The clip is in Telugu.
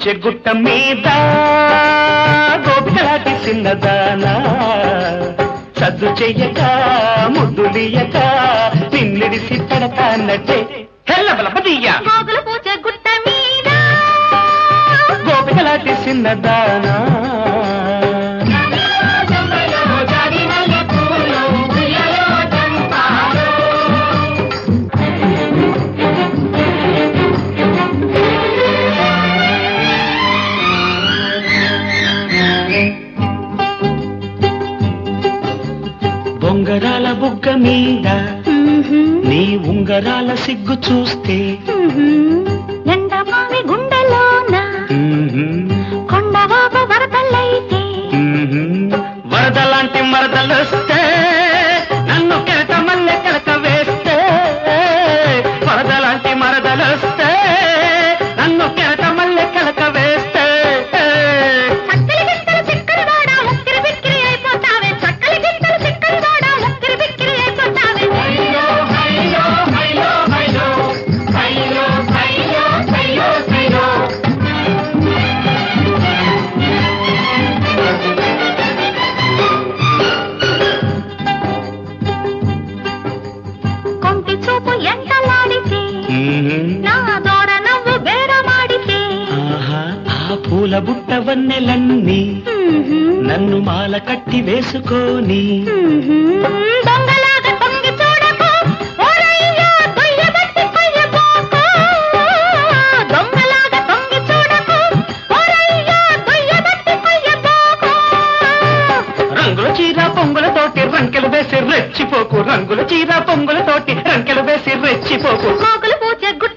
పూచే గుట్ట మీద గోపికలాంటి చిన్నదానా సద్దు చెయ్యక ముద్దులియక నిన్నిడిసి పెడతానట్టే హెల్లబలపదీయ గోగులు పూచే గుట్ట మీద గోపికలాంటి చిన్నదానా బొంగరాల బుగ్గ మీద నీ ఉంగరాల సిగ్గు చూస్తే ఎండమావి గుండెలోన కొండవాపు వరదలైతే వరద లాంటి మరదలొస్తే నన్ను కెరట మల్లె కెలక వేస్తే వరద లాంటి మరదలొస్తే నన్ను కెరట మల్లె కెలక వేస్తే చక్కలి గిత్తలు చిక్కరి వాడ ముక్కిరి బిక్కిరి అయిపోతావే చక్కలి గిత్తలు చిక్కరి వాడ ముక్కిరి బిక్కిరి అయిపోతావే కొంటి చూపు ఎంటలాడితే నా దోర నవ్వు బేరమాడితే ఆహా ఆ పూల బుట్ట వన్నెలన్నీ నన్ను మాల కట్టి వేసుకోని దొంగలాగా తొంగి చూడకు ఓరయ్యా దొయ్యబట్టి కొయ్యబోకు దొంగలాగా తొంగి చూడకు ఓరయ్యా దొయ్యబట్టి కొయ్యబోకు రంగుల చీర పొంగులతోటి రంకెలు వేసి రెచ్చిపోకు రంగుల చీర పొంగులతోటి రంకెలు వేసి రెచ్చిపోకు గోగులు పూచే